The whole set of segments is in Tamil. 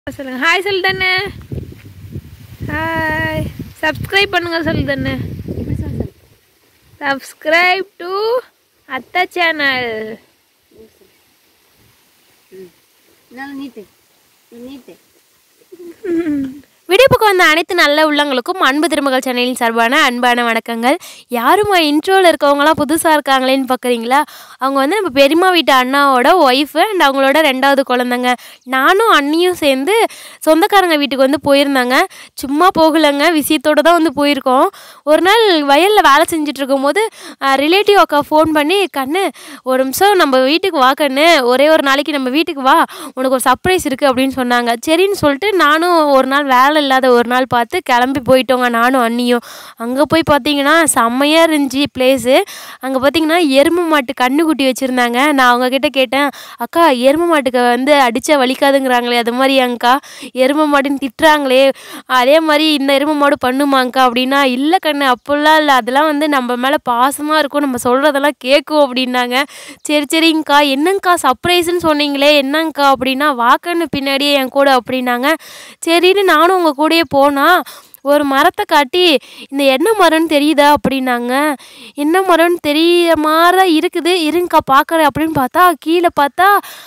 சொல்லுங்க ஹாய் சொல்லு தானே ஹாய் சப்ஸ்கிரைப் பண்ணுங்க சொல்லு தானே இப்படி சொல்லு சொல்லு சப்ஸ்கிரைப் டு அத்தா சேனல் நல்லா நீட்டு நீட்டு வீடியோ பக்கம் வந்த அனைத்து நல்ல உள்ளங்களுக்கும் அன்பு திருமகள் சேனலின் சார்பான அன்பான வணக்கங்கள் யாருமா இன்ட்ரோவில் இருக்கவங்களாம் புதுசாக இருக்காங்களேன்னு பார்க்குறீங்களா அவங்க வந்து நம்ம பெரியம்மா வீட்டு அண்ணாவோட ஒய்ஃபு அண்ட் அவங்களோட ரெண்டாவது குழந்தைங்க நானும் அண்ணியும் சேர்ந்து சொந்தக்காரங்க வீட்டுக்கு வந்து போயிருந்தாங்க சும்மா போகலைங்க விஷயத்தோடு தான் வந்து போயிருக்கோம் ஒரு நாள் வயலில் வேலை செஞ்சுட்டு இருக்கும்போது ரிலேட்டிவ் அக்கா ஃபோன் பண்ணி கண்ணு ஒரு நிமிஷம் நம்ம வீட்டுக்கு வா கண்ணு ஒரே ஒரு நாளைக்கு நம்ம வீட்டுக்கு வா உனக்கு ஒரு சர்ப்ரைஸ் இருக்குது அப்படின்னு சொன்னாங்க சரின்னு சொல்லிட்டு நானும் ஒரு நாள் வேலை இல்லாத ஒரு நாள் பார்த்து கிளம்பி போயிட்டோங்க நானும் அண்ணியும் அங்கே போய் பார்த்தீங்கன்னா செம்மையாக இருந்துச்சு பிளேஸு அங்கே பார்த்தீங்கன்னா எருமை மாட்டு கண்ணுக்குட்டி வச்சுருந்தாங்க நான் அவங்கக்கிட்ட கேட்டேன் அக்கா எருமை மாட்டுக்கு வந்து அடித்தா வலிக்காதுங்கிறாங்களே அது மாதிரி அங்கக்கா எருமை மாடுன்னு திட்டுறாங்களே அதே மாதிரி இந்த எருமை மாடு பண்ணுமாங்க்கா அப்படின்னா இல்லை கண்ணு அப்படிலாம் இல்லை அதெல்லாம் வந்து நம்ம மேலே பாசமாக இருக்கும் நம்ம சொல்கிறதெல்லாம் கேட்கும் அப்படின்னாங்க சரி சரிங்கக்கா என்னங்கக்கா சர்ப்ரைஸ்ன்னு சொன்னீங்களே என்னங்கக்கா அப்படின்னா வாக்கன்னு பின்னாடியே என் கூட அப்படின்னாங்க சரின்னு நானும் உங்கள் கூடயே போனா ஒரு மரத்தை காட்டி இந்த என்ன மரம்னு தெரியுதா அப்படின்னாங்க என்ன மரம்னு தெரிய மாதிரி தான் இருக்குது இருங்கக்கா பார்க்குறேன் அப்படின்னு பார்த்தா கீழே பார்த்தா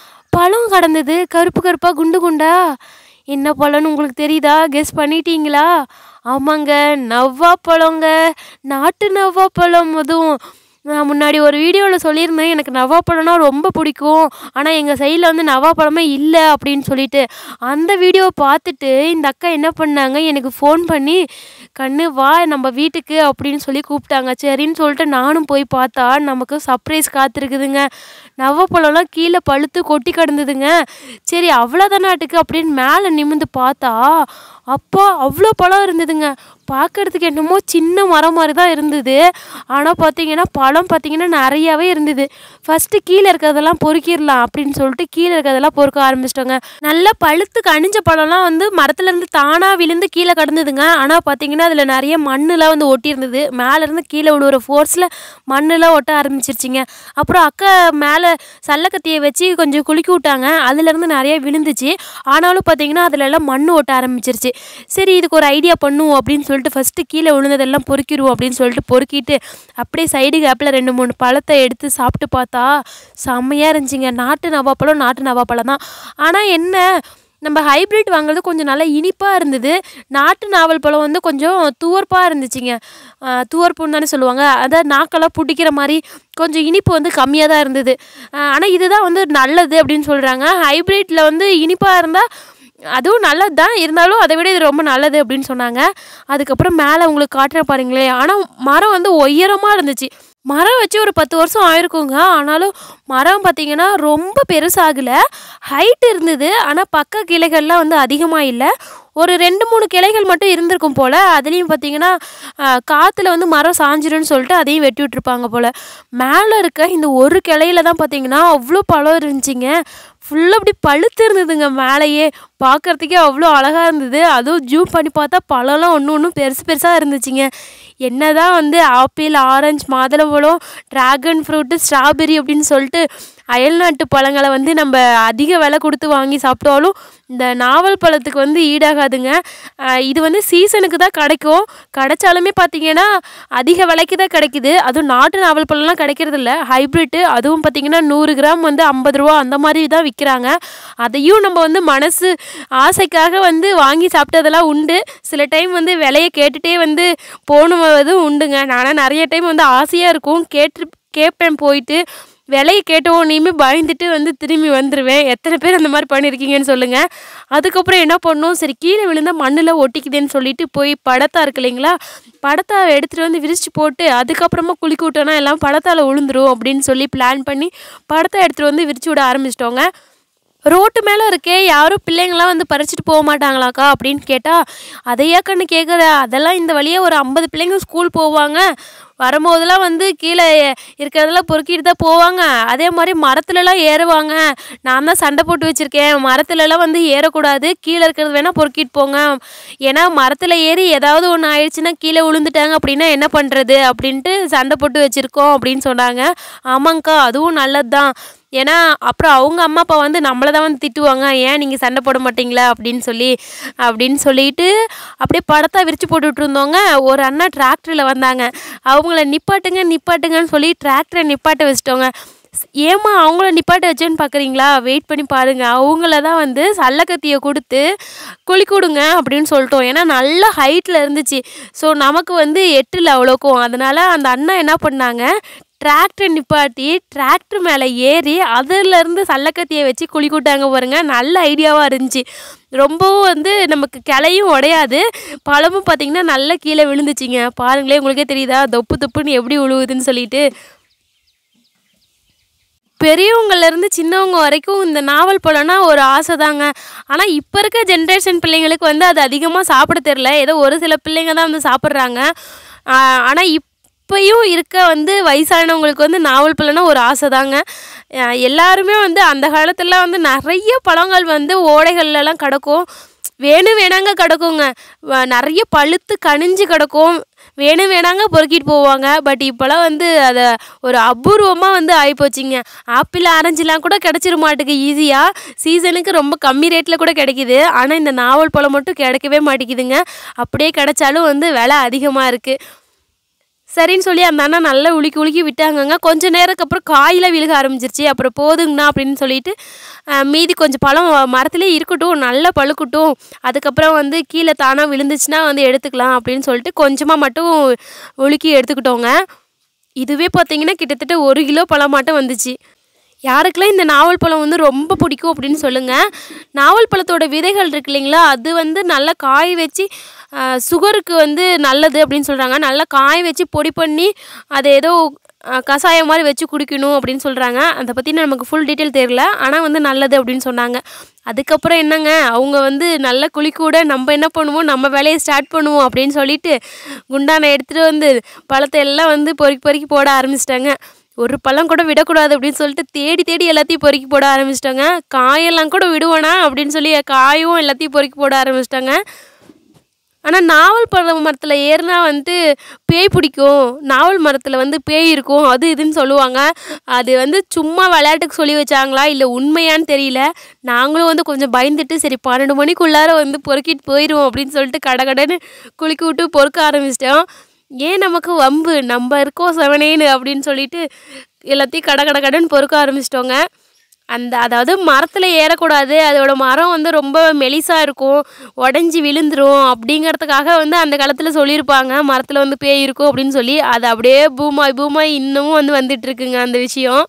பழம் கடந்தது கருப்பு கருப்பாக குண்டு குண்டா என்ன பழம்னு உங்களுக்கு தெரியுதா கெஸ் பண்ணிட்டீங்களா ஆமாங்க நவ்வா பழங்க நாட்டு நவ்வா பழம் அதுவும் நான் முன்னாடி ஒரு வீடியோவில் சொல்லியிருந்தேன் எனக்கு நவாப்பழம்னா ரொம்ப பிடிக்கும் ஆனால் எங்கள் சைடில் வந்து நவாப்பழமே இல்லை அப்படின்னு சொல்லிட்டு அந்த வீடியோவை பார்த்துட்டு இந்த அக்கா என்ன பண்ணாங்க எனக்கு ஃபோன் பண்ணி கண்ணு வா நம்ம வீட்டுக்கு அப்படின்னு சொல்லி கூப்பிட்டாங்க சரின்னு சொல்லிட்டு நானும் போய் பார்த்தா நமக்கு சர்ப்ரைஸ் காத்திருக்குதுங்க நவாப்பழம்லாம் கீழே பழுத்து கொட்டி கிடந்ததுங்க சரி அவ்வளோதானாட்டுக்கு அப்படின்னு மேலே நிமிர்ந்து பார்த்தா அப்பா அவ்வளோ பழம் இருந்ததுங்க பார்க்கறதுக்கு என்னமோ சின்ன மரம் மாதிரி தான் இருந்தது ஆனால் பார்த்தீங்கன்னா பழம் பார்த்தீங்கன்னா நிறையாவே இருந்தது ஃபஸ்ட்டு கீழே இருக்கிறதெல்லாம் பொறுக்கிடலாம் அப்படின்னு சொல்லிட்டு கீழே இருக்கிறதெல்லாம் பொறுக்க ஆரம்பிச்சிட்டோங்க நல்லா பழுத்து கனிஞ்ச பழம்லாம் வந்து மரத்துலேருந்து தானாக விழுந்து கீழே கிடந்ததுங்க ஆனால் பார்த்தீங்கன்னா அதில் நிறைய மண்ணுலாம் வந்து ஒட்டியிருந்தது மேலேருந்து கீழே விழுவுற ஃபோர்ஸில் மண்ணெல்லாம் ஒட்ட ஆரம்பிச்சிருச்சிங்க அப்புறம் அக்கா மேலே சல்லக்கத்தியை வச்சு கொஞ்சம் குலுக்கி விட்டாங்க அதுலேருந்து நிறைய விழுந்துச்சு ஆனாலும் பார்த்தீங்கன்னா அதில் எல்லாம் மண் ஒட்ட ஆரம்பிச்சிருச்சு சரி இதுக்கு ஒரு ஐடியா பண்ணுவோம் அப்படின்னு சொல்லிட்டு ஃபஸ்ட்டு கீழே விழுந்ததெல்லாம் பொறுக்கிடுவோம் அப்படின்னு சொல்லிட்டு பொறுக்கிட்டு அப்படியே சைடு கேப்பில் ரெண்டு மூணு பழத்தை எடுத்து சாப்பிட்டு பார்த்தா செம்மையாக இருந்துச்சுங்க நாட்டு நவாப்பழம் நாட்டு நவாப்பழம் தான் ஆனால் என்ன நம்ம ஹைப்ரிட் வாங்குறது கொஞ்சம் நல்லா இனிப்பாக இருந்தது நாட்டு நாவல் பழம் வந்து கொஞ்சம் துவர்ப்பாக இருந்துச்சுங்க ஆஹ் துவர்ப்புன்னு தானே சொல்லுவாங்க அதான் நாக்கெல்லாம் பிடிக்கிற மாதிரி கொஞ்சம் இனிப்பு வந்து கம்மியாக தான் இருந்தது ஆனால் இதுதான் வந்து நல்லது அப்படின்னு சொல்கிறாங்க ஹைப்ரிட்டில் வந்து இனிப்பாக இருந்தால் அதுவும் நல்லது தான் இருந்தாலும் அதை விட இது ரொம்ப நல்லது அப்படின்னு சொன்னாங்க அதுக்கப்புறம் மேலே உங்களுக்கு காட்டுறேன் பாருங்களேன் ஆனால் மரம் வந்து உயரமாக இருந்துச்சு மரம் வச்சு ஒரு பத்து வருஷம் ஆயிருக்குங்க ஆனாலும் மரம் பார்த்திங்கன்னா ரொம்ப பெருசாகலை ஹைட் இருந்தது ஆனால் பக்க கிளைகள்லாம் வந்து அதிகமாக இல்லை ஒரு ரெண்டு மூணு கிளைகள் மட்டும் இருந்திருக்கும் போல் அதுலேயும் பார்த்தீங்கன்னா காற்றுல வந்து மரம் சாஞ்சிரும்னு சொல்லிட்டு அதையும் வெட்டி விட்டுருப்பாங்க போல் மேலே இருக்க இந்த ஒரு கிளையில தான் பார்த்தீங்கன்னா அவ்வளோ பழம் இருந்துச்சுங்க ஃபுல்லாக அப்படி பழுத்து இருந்ததுங்க மேலேயே பார்க்குறதுக்கே அவ்வளோ அழகாக இருந்தது அதுவும் ஜூம் பண்ணி பார்த்தா பழம்லாம் ஒன்று ஒன்றும் பெருசு பெருசாக இருந்துச்சுங்க என்னதான் வந்து ஆப்பிள் ஆரஞ்சு மாதுளம்பழம் ட்ராகன் ஃப்ரூட்டு ஸ்ட்ராபெரி அப்படின்னு சொல்லிட்டு அயல்நாட்டு பழங்களை வந்து நம்ம அதிக விலை கொடுத்து வாங்கி சாப்பிட்டாலும் இந்த நாவல் பழத்துக்கு வந்து ஈடாகாதுங்க ஆஹ் இது வந்து சீசனுக்கு தான் கிடைக்கும் கிடைச்சாலுமே பார்த்தீங்கன்னா அதிக விலைக்கு தான் கிடைக்குது அதுவும் நாட்டு நாவல் பழம்லாம் கிடைக்கிறது இல்ல ஹைப்ரிட்டு அதுவும் பார்த்தீங்கன்னா நூறு கிராம் வந்து ஐம்பது ரூபா அந்த மாதிரி தான் விற்கிறாங்க அதையும் நம்ம வந்து மனசு ஆசைக்காக வந்து வாங்கி சாப்பிட்டதெல்லாம் உண்டு சில டைம் வந்து விலையை கேட்டுகிட்டே வந்து போனதும் உண்டுங்க நானும் நிறைய டைம் வந்து ஆசையாக இருக்கும் கேட்டு கேட்பேன் போயிட்டு விலையை கேட்ட உடனேயுமே பயந்துட்டு வந்து திரும்பி வந்துடுவேன் எத்தனை பேர் அந்த மாதிரி பண்ணியிருக்கீங்கன்னு சொல்லுங்கள் அதுக்கப்புறம் என்ன பண்ணோம் சரி கீழே விழுந்தா மண்ணில் ஒட்டிக்குதுன்னு சொல்லிட்டு போய் படத்தா இருக்கு இல்லைங்களா படத்தாவை எடுத்துகிட்டு வந்து விரிச்சு போட்டு அதுக்கப்புறமா குளிக்க விட்டோன்னா எல்லாம் படத்தால் விழுந்துரும் அப்படின்னு சொல்லி பிளான் பண்ணி படத்தை எடுத்துகிட்டு வந்து விரிச்சு விட ஆரம்பிச்சிட்டோங்க ரோட்டு மேலே இருக்கே யாரும் பிள்ளைங்களாம் வந்து பறிச்சுட்டு போக மாட்டாங்களாக்கா அப்படின்னு கேட்டால் அதையா கண்ணு கேட்குற அதெல்லாம் இந்த வழியாக ஒரு ஐம்பது பிள்ளைங்க ஸ்கூல் போவாங்க வரும்போதெல்லாம் வந்து கீழே இருக்கிறதெல்லாம் பொறுக்கிட்டு தான் போவாங்க அதே மாதிரி மரத்துலலாம் ஏறுவாங்க நான் தான் சண்டை போட்டு வச்சுருக்கேன் மரத்துலலாம் வந்து ஏறக்கூடாது கீழே இருக்கிறது வேணால் பொறுக்கிட்டு போங்க ஏன்னா மரத்தில் ஏறி ஏதாவது ஒன்று ஆயிடுச்சுன்னா கீழே விழுந்துட்டாங்க அப்படின்னா என்ன பண்ணுறது அப்படின்ட்டு சண்டை போட்டு வச்சுருக்கோம் அப்படின்னு சொன்னாங்க ஆமாங்க்கா அதுவும் நல்லது தான் ஏன்னா அப்புறம் அவங்க அம்மா அப்பா வந்து நம்மளை தான் வந்து திட்டுவாங்க ஏன் நீங்கள் சண்டை போட மாட்டீங்களா அப்படின்னு சொல்லி அப்படின்னு சொல்லிட்டு அப்படியே படத்தை விரித்து போட்டுட்டு இருந்தவங்க ஒரு அண்ணா டிராக்டரில் வந்தாங்க அவங்கள நிப்பாட்டுங்க நிப்பாட்டுங்கன்னு சொல்லி டிராக்டரை நிப்பாட்ட வச்சிட்டோங்க ஏம்மா அவங்கள நிப்பாட்ட வச்சேன்னு பார்க்குறீங்களா வெயிட் பண்ணி பாருங்க அவங்கள தான் வந்து சல்லக்கத்தியை கொடுத்து குழி கொடுங்க அப்படின்னு சொல்லிட்டோம் ஏன்னா நல்ல ஹைட்டில் இருந்துச்சு ஸோ நமக்கு வந்து எட்டில் அவ்வளோக்கும் அதனால் அந்த அண்ணா என்ன பண்ணாங்க டிராக்டர் நிப்பாட்டி டிராக்டர் மேலே ஏறி அதிலேருந்து சல்லக்கத்தியை வச்சு குழி கூட்டாங்க பாருங்க நல்ல ஐடியாவாக இருந்துச்சு ரொம்பவும் வந்து நமக்கு கிளையும் உடையாது பழமும் பார்த்திங்கன்னா நல்லா கீழே விழுந்துச்சிங்க பாருங்களேன் உங்களுக்கே தெரியுதா தொப்பு தொப்புன்னு எப்படி விழுவுதுன்னு சொல்லிட்டு பெரியவங்கலேருந்து சின்னவங்க வரைக்கும் இந்த நாவல் பழம்னா ஒரு ஆசை தாங்க ஆனால் இப்போ இருக்க ஜென்ரேஷன் பிள்ளைங்களுக்கு வந்து அது அதிகமாக சாப்பிட தெரில ஏதோ ஒரு சில பிள்ளைங்க தான் வந்து சாப்பிட்றாங்க ஆனால் இப்பயும் இருக்க வந்து வயசானவங்களுக்கு வந்து நாவல் பழம்னா ஒரு ஆசை தாங்க அஹ் எல்லாருமே வந்து அந்த காலத்துல வந்து நிறைய பழங்கள் வந்து ஓடைகள்லலாம் கிடக்கும் வேணும் வேணாங்க கிடக்குங்க வ- நிறைய பழுத்து கனிஞ்சு கிடக்கும் வேணும் வேணாங்க பொறுக்கிட்டு போவாங்க பட் இப்போலாம் வந்து அதை ஒரு அபூர்வமாக வந்து ஆகிப்போச்சிங்க ஆப்பிள் ஆரஞ்சுலாம் கூட கிடச்சிட மாட்டுக்கு ஈஸியாக சீசனுக்கு ரொம்ப கம்மி ரேட்டில் கூட கிடைக்கிது ஆனால் இந்த நாவல் பழம் மட்டும் கிடைக்கவே மாட்டேங்குதுங்க அப்படியே கிடைச்சாலும் வந்து விலை அதிகமாக இருக்குது சரின்னு சொல்லி அந்த அண்ணா நல்லா உலுக்கி உலுக்கி விட்டாங்கங்க கொஞ்ச நேரத்துக்கு அப்புறம் காயில் விழுக ஆரம்பிச்சிருச்சு அப்புறம் போதுங்கண்ணா அப்படின்னு சொல்லிட்டு அஹ், மீதி கொஞ்சம் பழம் மரத்துலேயே இருக்கட்டும் நல்லா பழுக்கட்டும் அதுக்கப்புறம் வந்து கீழே தானாக விழுந்துச்சுன்னா வந்து எடுத்துக்கலாம் அப்படின்னு சொல்லிட்டு கொஞ்சமாக மட்டும் உலுக்கி எடுத்துக்கிட்டோங்க இதுவே பார்த்தீங்கன்னா கிட்டத்தட்ட ஒரு கிலோ பழம் மட்டும் வந்துச்சு யாருக்கெல்லாம் இந்த நாவல் பழம் வந்து ரொம்ப பிடிக்கும் அப்படின்னு சொல்லுங்கள் நாவல் பழத்தோட விதைகள் இருக்கு இல்லைங்களா அது வந்து நல்லா காய வச்சு சுகருக்கு வந்து நல்லது அப்படின்னு சொல்கிறாங்க நல்லா காய வச்சு பொடி பண்ணி அதை ஏதோ ஆஹ், கஷாயம் மாதிரி வச்சு குடிக்கணும் அப்படின்னு சொல்கிறாங்க அதை பற்றி நமக்கு ஃபுல் டீட்டெயில் தெரியல ஆனால் வந்து நல்லது அப்படின்னு சொன்னாங்க அதுக்கப்புறம் என்னங்க அவங்க வந்து நல்ல குளிக்கூட நம்ம என்ன பண்ணுவோம் நம்ம வேலையை ஸ்டார்ட் பண்ணுவோம் அப்படின்னு சொல்லிட்டு குண்டானை எடுத்துகிட்டு வந்து பழத்தை எல்லாம் வந்து பொறுக்கி பொறுக்கி போட ஆரம்பிச்சிட்டாங்க ஒரு பழம் கூட விடக்கூடாது அப்படின்னு சொல்லிட்டு தேடி தேடி எல்லாத்தையும் பொறுக்கி போட ஆரம்பிச்சிட்டாங்க காயெல்லாம் கூட விடுவானா அப்படின்னு சொல்லி காயும் எல்லாத்தையும் பொறுக்கி போட ஆரம்பிச்சிட்டாங்க ஆனால் நாவல் பழ மரத்தில் ஏறினா வந்து பேய் பிடிக்கும் நாவல் மரத்தில் வந்து பேய் இருக்கும் அது இதுன்னு சொல்லுவாங்க அது வந்து சும்மா விளையாட்டுக்கு சொல்லி வச்சாங்களா இல்லை உண்மையான்னு தெரியல நாங்களும் வந்து கொஞ்சம் பயந்துட்டு சரி பன்னெண்டு மணிக்குள்ளார வந்து பொறுக்கிட்டு போயிடுவோம் அப்படின்னு சொல்லிட்டு கடகடன்னு குளிக்க விட்டு பொறுக்க ஆரம்பிச்சிட்டோம் ஏன் நமக்கு வம்பு நம்ம இருக்கோம் செவனேன்னு அப்படின்னு சொல்லிட்டு எல்லாத்தையும் கட கட கடன்னு பொறுக்க ஆரம்பிச்சிட்டோங்க அந்த அதாவது மரத்தில் ஏறக்கூடாது அதோட மரம் வந்து ரொம்ப மெலிசாக இருக்கும் உடஞ்சி விழுந்துரும் அப்படிங்கிறதுக்காக வந்து அந்த காலத்தில் சொல்லியிருப்பாங்க மரத்தில் வந்து பேய் இருக்கும் அப்படின்னு சொல்லி அது அப்படியே பூமாய் பூமாய் இன்னமும் வந்து வந்துட்டு இருக்குங்க அந்த விஷயம்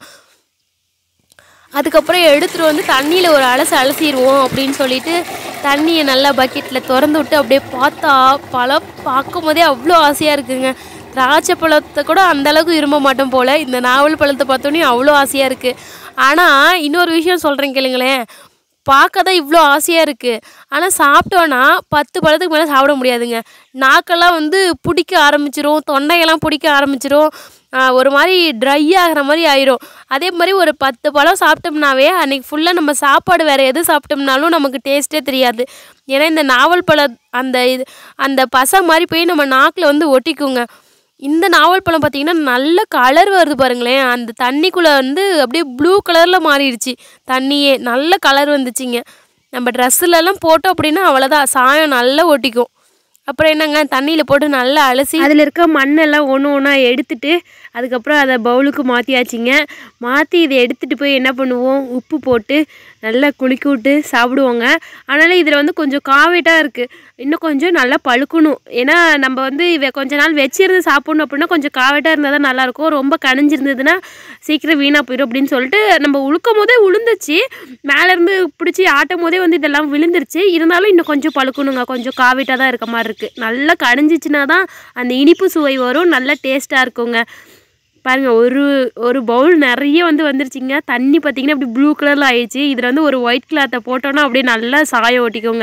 அதுக்கப்புறம் எடுத்துகிட்டு வந்து தண்ணியில் ஒரு அலசு அலசிடுவோம் அப்படின்னு சொல்லிட்டு தண்ணியை நல்லா பக்கெட்டில் திறந்து விட்டு அப்படியே பார்த்தா பழம் பார்க்கும் போதே அவ்வளோ ஆசையாக இருக்குங்க திராட்சை பழத்தை கூட அந்த அளவுக்கு விரும்ப மாட்டோம் போல் இந்த நாவல் பழத்தை பார்த்தோன்னே அவ்வளோ ஆசையாக இருக்குது ஆனால் இன்னொரு விஷயம் சொல்கிறேன் கேளுங்களேன் பார்க்க தான் இவ்வளோ ஆசையாக இருக்குது ஆனால் சாப்பிட்டோன்னா பத்து பழத்துக்கு மேலே சாப்பிட முடியாதுங்க நாக்கெல்லாம் வந்து பிடிக்க ஆரம்பிச்சிரும் தொண்டையெல்லாம் பிடிக்க ஆரம்பிச்சிரும் ஆஹ் ஒரு மாதிரி ட்ரை ஆகிற மாதிரி ஆயிரும் அதே மாதிரி ஒரு பத்து பழம் சாப்பிட்டோம்னாவே அன்றைக்கி ஃபுல்லாக நம்ம சாப்பாடு வேறு எது சாப்பிட்டோம்னாலும் நமக்கு டேஸ்ட்டே தெரியாது ஏன்னா இந்த நாவல் பழம் அந்த இது அந்த பசை மாதிரி போய் நம்ம நாக்கில் வந்து ஒட்டிக்குங்க இந்த நாவல் பழம் பார்த்தீங்கன்னா நல்ல கலர் வருது பாருங்களேன் அந்த தண்ணிக்குள்ளே வந்து அப்படியே ப்ளூ கலரில் மாறிடுச்சு தண்ணியே நல்ல கலர் வந்துச்சுங்க நம்ம ட்ரெஸ்ஸுலலாம் போட்டோம் அப்படின்னா அவ்வளோதான் சாயம் நல்லா ஒட்டிக்கும் அப்புறம் என்னங்க தண்ணியில் போட்டு நல்லா அலசி அதில் இருக்க மண்ணெல்லாம் ஒன்று ஒன்றா எடுத்துட்டு அதுக்கப்புறம் அதை பவுலுக்கு மாற்றியாச்சுங்க மாற்றி இதை எடுத்துகிட்டு போய் என்ன பண்ணுவோம் உப்பு போட்டு நல்லா குலுக்கி விட்டு சாப்பிடுவோங்க அதனால் இதில் வந்து கொஞ்சம் காவேட்டாக இருக்குது இன்னும் கொஞ்சம் நல்லா பழுக்கணும் ஏன்னா நம்ம வந்து இதை கொஞ்ச நாள் வச்சிருந்து சாப்பிட்ணும் அப்படின்னா கொஞ்சம் காவேட்டாக இருந்தால் தான் நல்லாயிருக்கும் ரொம்ப கனிஞ்சிருந்ததுன்னா சீக்கிரம் வீணாக போயிடும் அப்படின்னு சொல்லிட்டு நம்ம உழுக்கும் போதே உளுந்துச்சு மேலேருந்து பிடிச்சி ஆட்டும் போதே வந்து இதெல்லாம் விழுந்துருச்சு இருந்தாலும் இன்னும் கொஞ்சம் பழுக்கணுங்க கொஞ்சம் காவிட்டாக தான் இருக்க மாதிரி இருக்குது நல்லா கனிஞ்சிச்சுனா தான் அந்த இனிப்பு சுவை வரும் நல்லா டேஸ்ட்டாக இருக்குங்க பாருங்கள் ஒரு ஒரு பவுல் நிறைய வந்து வந்துருச்சுங்க தண்ணி பார்த்தீங்கன்னா இப்படி ப்ளூ கலரில் ஆயிடுச்சு இதில் வந்து ஒரு ஒயிட் கிளாத்தை போட்டோன்னா அப்படியே நல்லா சாயம் ஓட்டிக்கோங்க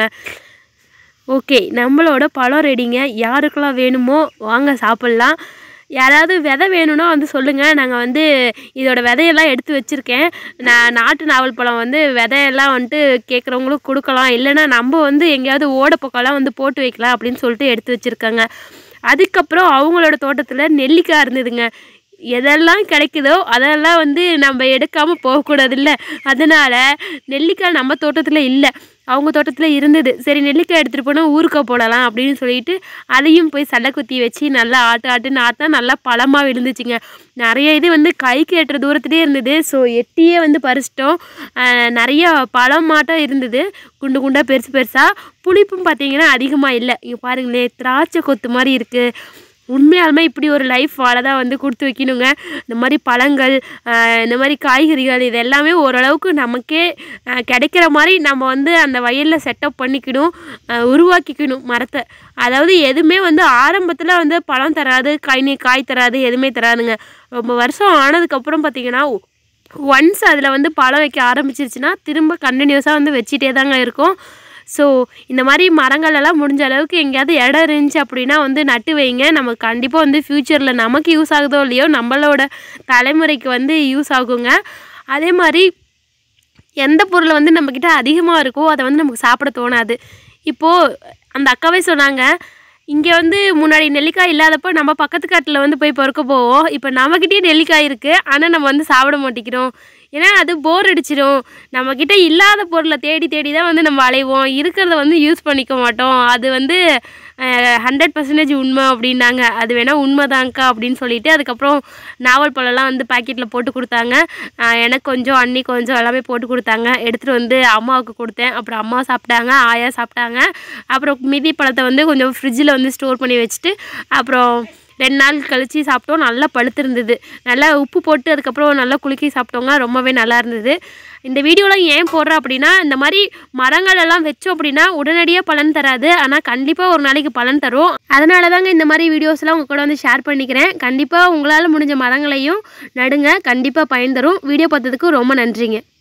ஓகே நம்மளோட பழம் ரெடிங்க யாருக்கெல்லாம் வேணுமோ வாங்க சாப்பிட்லாம் யாராவது விதை வேணும்னா வந்து சொல்லுங்கள் நாங்கள் வந்து இதோட விதையெல்லாம் எடுத்து வச்சுருக்கேன் நான் நாட்டு நாவல் பழம் வந்து விதையெல்லாம் வந்துட்டு கேட்குறவங்களுக்கு கொடுக்கலாம் இல்லைன்னா நம்ம வந்து எங்கேயாவது ஓட பக்கம்லாம் வந்து போட்டு வைக்கலாம் அப்படின்னு சொல்லிட்டு எடுத்து வச்சுருக்காங்க அதுக்கப்புறம் அவங்களோட தோட்டத்தில் நெல்லிக்காய் இருந்ததுங்க எதெல்லாம் கிடைக்குதோ அதெல்லாம் வந்து நம்ம எடுக்காமல் போகக்கூடாதுல்ல அதனால் நெல்லிக்காய் நம்ம தோட்டத்தில் இல்லை அவங்க தோட்டத்தில் இருந்தது சரி நெல்லிக்காய் எடுத்துகிட்டு போனால் ஊறுக்காய் போடலாம் அப்படின்னு சொல்லிட்டு அதையும் போய் சண்டை குத்தி வச்சு நல்லா ஆட்டு ஆட்டுன்னு ஆட்டினா நல்லா பழமாக விழுந்துச்சுங்க நிறைய இது வந்து கைக்கு எட்டுற தூரத்துலேயே இருந்தது ஸோ எட்டியே வந்து பறிச்சிட்டோம் ஆஹ் நிறைய பழம் மாட்டம் இருந்தது குண்டு குண்டாக பெருசு பெருசாக புளிப்பும் பார்த்தீங்கன்னா அதிகமாக இல்லை இங்கே பாருங்களேன் திராட்சை கொத்து மாதிரி இருக்குது உண்மையாலுமே இப்படி ஒரு லைஃப் வாழ தான் வந்து கொடுத்து வைக்கணுங்க இந்த மாதிரி பழங்கள் ஆஹ் இந்த மாதிரி காய்கறிகள் இது எல்லாமே ஓரளவுக்கு நமக்கே ஆஹ் கிடைக்கிற மாதிரி நம்ம வந்து அந்த வயலில் செட்டப் பண்ணிக்கணும் ஆஹ் உருவாக்கிக்கணும் மரத்தை அதாவது எதுவுமே வந்து ஆரம்பத்தில் வந்து பழம் தராது காய் காய் தராது எதுவுமே தராதுங்க ரொம்ப வருஷம் ஆனதுக்கப்புறம் பார்த்தீங்கன்னா ஒன்ஸ் அதில் வந்து பழம் வைக்க ஆரம்பிச்சிருச்சுன்னா திரும்ப கண்டினியூஸாக வந்து வச்சிட்டே தாங்க இருக்கும் ஸோ இந்த மாதிரி மரங்கள் எல்லாம் முடிஞ்ச அளவுக்கு எங்கேயாவது இடம் இருந்துச்சு அப்படின்னா வந்து நட்டு வைங்க நமக்கு கண்டிப்பாக வந்து ஃப்யூச்சரில் நமக்கு யூஸ் ஆகுதோ இல்லையோ நம்மளோட தலைமுறைக்கு வந்து யூஸ் ஆகுங்க அதே மாதிரி எந்த பொருள் வந்து நம்மக்கிட்ட அதிகமாக இருக்கோ அதை வந்து நமக்கு சாப்பிட தோணாது இப்போது அந்த அக்காவே சொன்னாங்க இங்கே வந்து முன்னாடி நெல்லிக்காய் இல்லாதப்போ நம்ம பக்கத்து காட்டில் வந்து போய் பொறுக்க போவோம் இப்போ நம்மக்கிட்டே நெல்லிக்காய் இருக்குது ஆனால் நம்ம வந்து சாப்பிட மாட்டேங்கிறோம் ஏன்னா அது போர் அடிச்சிடும் நம்மக்கிட்ட இல்லாத பொருளை தேடி தேடி தான் வந்து நம்ம அலைவோம் இருக்கிறத வந்து யூஸ் பண்ணிக்க மாட்டோம் அது வந்து ஹண்ட்ரட் பர்சன்டேஜ் உண்மை அப்படின்னாங்க அது வேணால் உண்மைதாங்க்கா அப்படின்னு சொல்லிட்டு அதுக்கப்புறம் நாவல் பழம்லாம் வந்து பாக்கெட்டில் போட்டு கொடுத்தாங்க ஆஹ் எனக்கு கொஞ்சம் அண்ணி கொஞ்சம் எல்லாமே போட்டு கொடுத்தாங்க எடுத்துகிட்டு வந்து அம்மாவுக்கு கொடுத்தேன் அப்புறம் அம்மா சாப்பிட்டாங்க ஆயா சாப்பிட்டாங்க அப்புறம் மீதி பழத்தை வந்து கொஞ்சம் ஃப்ரிட்ஜில் வந்து ஸ்டோர் பண்ணி வச்சுட்டு அப்புறம் ரெண்டு நாள் கழித்து சாப்பிட்டோம் நல்லா பழுத்திருந்தது நல்லா உப்பு போட்டு அதுக்கப்புறம் நல்லா குலுக்கி சாப்பிட்டோங்க ரொம்பவே நல்லா இருந்தது இந்த வீடியோலாம் ஏன் போடுறேன் அப்படின்னா இந்த மாதிரி மரங்கள் எல்லாம் வச்சோம் அப்படின்னா உடனடியாக பலன் தராது ஆனால் கண்டிப்பாக ஒரு நாளைக்கு பலன் தரும் அதனால தாங்க இந்த மாதிரி வீடியோஸ்லாம் உங்கள் கூட வந்து ஷேர் பண்ணிக்கிறேன் கண்டிப்பாக உங்களால் முடிஞ்ச மரங்களையும் நடுங்க கண்டிப்பாக பயன் தரும் வீடியோ பார்த்ததுக்கு ரொம்ப நன்றிங்க